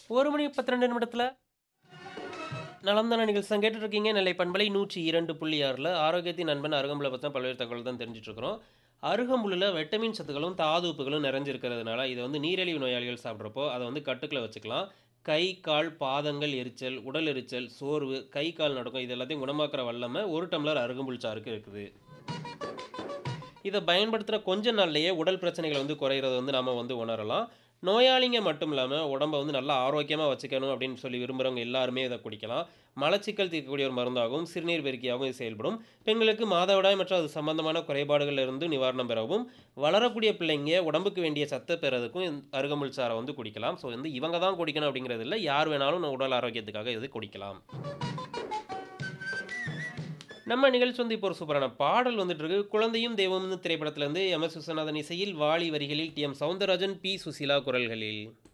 1 மணி 12 நிமிடத்துல நலம் தான நிகழ்ச்சி தான் கேட்டுட்டு இருக்கீங்க. நெல்லை பண்பலை 102.6ல ஆரோக்கியத்தின் நண்பன் அருகம்புல்ல பத்தின பல்வேறு தகவல் தான் தெரிஞ்சுட்டு இருக்கிறோம். அருகம்புல்லுல விட்டமின் சத்துக்களும், தாதுப்புகளும் நிறைஞ்சிருக்கிறதுனால, இத வந்து நீரிழிவு நோயாளிகள் சாப்பிடுறப்போ, அத வந்து கட்டுக்குள்ள வச்சுக்கலாம். கை, கால், பாதங்கள் எரிச்சல், உடல் எரிச்சல், சோர்வு, கை, கால் நடுக்கம் இது எல்லாத்தையும் குணமாக்குற வல்லமை 1 டம்ளர் அருகம்புல் சாறுக்கு இருக்குது. இத பயன்படுத்துற கொஞ்ச நாள்லயே உடல் பிரச்சனைகள் வந்து குறையறத வந்து நாம வந்து உணரலாம். நோயாளிங்க மட்டும் இல்லாம, உடம்ப வந்து நல்லா ஆரோக்கியமா வச்சுக்கணும் அப்படின்னு சொல்லி விரும்புறவங்க எல்லாருமே இத குடிக்கலாம். மலச்சிக்கல் தீர்க்கக்கூடிய ஒரு மருந்தாகவும், சிறுநீர் பெருக்கியாகவும் இது செயல்படும். பெண்களுக்கு மாதவிடாய் மற்றும் அது சம்பந்தமான குறைபாடுகள்ல இருந்து நிவாரணம் பெறவும், வளரக்கூடிய பிள்ளைங்க உடம்புக்கு வேண்டிய சத்த பெறதுக்கும் இந்த அருகம்புல் சாற வந்து குடிக்கலாம். ஸோ வந்து இவங்க தான் குடிக்கணும் அப்படிங்கிறது இல்ல. யார் வேணாலும் உடல் ஆரோக்கியத்துக்காக இது குடிக்கலாம். நம்ம நிகழ்ச்சி வந்து இப்போ ஒரு சூப்பரான பாடல் வந்துட்டு இருக்கு. குழந்தையும் தெய்வமும் திரைப்படத்திலிருந்து எம்.எஸ். விஸ்வநாதன் இசையில், வாலி வரிகளில் டி.எம். சௌந்தரராஜன், பி. சுசீலா குரல்களில்.